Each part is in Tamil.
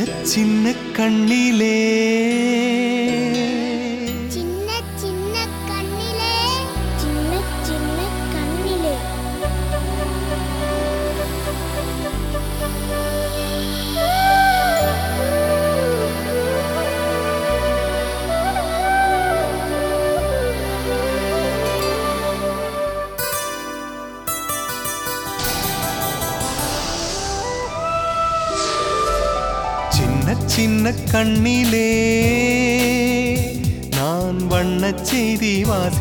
சின்ன கண்ணிலே சின்ன சின்ன கண்ணிலே சின்ன சின்ன கண்ணிலே சின்ன சின்ன கண்ணிலே நான் வண்ணச் செய்தி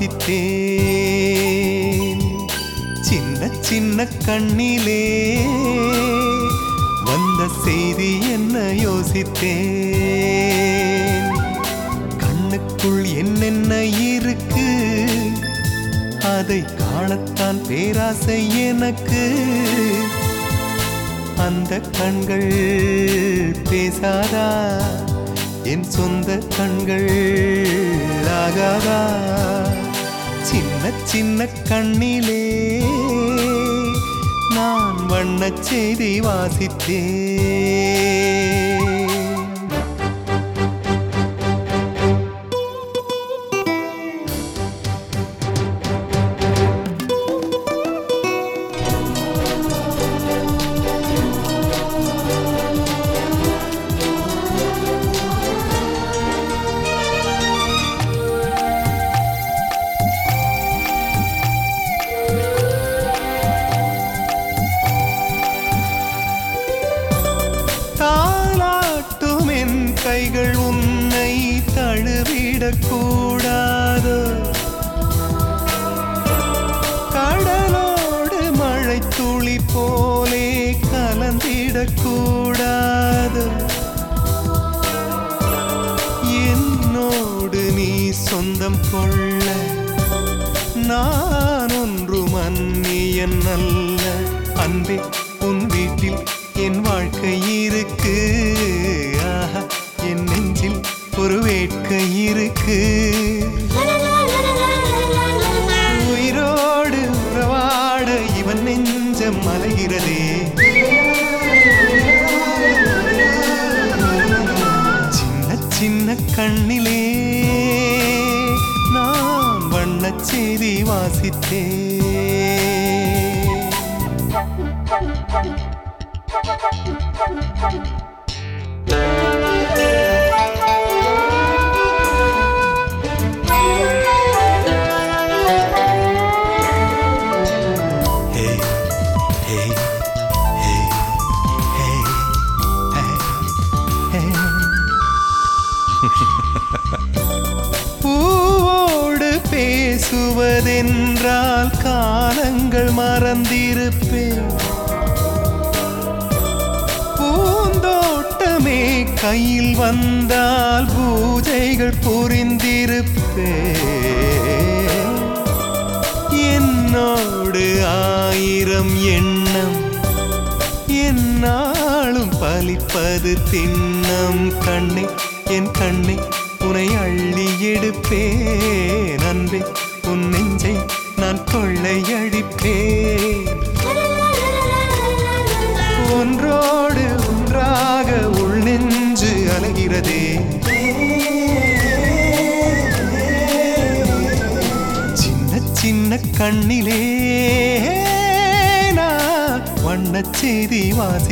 வாசித்தேன் சின்ன சின்ன கண்ணிலே வந்த செய்தி என்ன யோசித்தேன் கண்ணுக்குள் என்னென்ன இருக்கு அதை காணத்தான் பேராசை எனக்கு அந்த கண்கள் பேசாதா என் சொந்த கண்கள் ஆகாதா சின்ன சின்ன கண்ணிலே நான் வண்ணச் செய்தி வாசித்தேன் தாலாட்டும் என் கைகள் உன்னை தழுவிடக் கூடாதோ கடலோடு மழை துளி போலே கலந்திடக் கூடாதோ என்னோடு நீ சொந்தம் கொள்ள நான் ஒன்றும் அந்நியன் அல்ல அன்பே உன் வீட்டில் என் வாழ்க்கை இருக்கு ஆஹா, என் நெஞ்சில் ஒரு வேட்கை இருக்கு உயிரோடு உறவாட இவன் நெஞ்சம் மலைகிறதே சின்ன சின்ன கண்ணிலே நான் வண்ணச் செய்தி வாசித்தேன் Hey, hey, hey, hey, hey, hey. பூவோடு பேசுவதென்றால் காலங்கள் மறந்திருப்பேன் பூந்தோட்டமே கையில் வந்தால் பூஜைகள் புரிந்திருப்பேன் என்னோடு ஆயிரம் எண்ணம் என்னாலும் பலிப்பது திண்ணம் கண்ணே என் கண்ணே உனை அள்ளி எடுப்பேன் அன்பே உன் நெஞ்சை நான் கொள்ளையடிப்பேன் ஒன்றோடு ஒன்றாக உள் நெஞ்சு அலைகிறதே சின்ன சின்ன கண்ணிலே நான் வண்ணச் செய்தி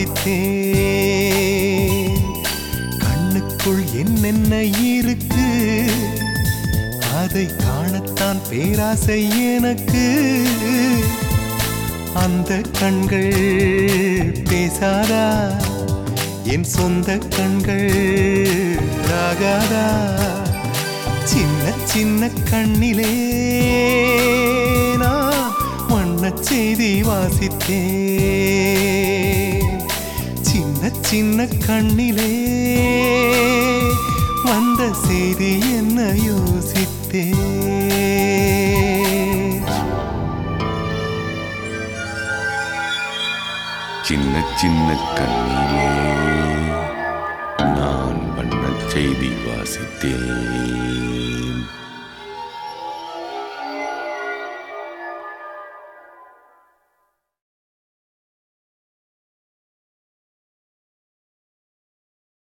வாசித்தேன் கண்ணுக்குள் என்னென்ன இருக்கு அதை காணத்தான் பேராசை எனக்கு அந்த கண்கள் பேசாதா என் சொந்த கண்கள் ஆகாதா சின்ன சின்ன கண்ணிலே நான் வண்ணச் செய்தி வாசித்தேன் சின்ன சின்ன கண்ணிலே வந்த செய்தி என்ன யோசித்தேன் சின்ன சின்ன கண்ணிலே நான் வண்ணச் செய்தி வாசித்தேன்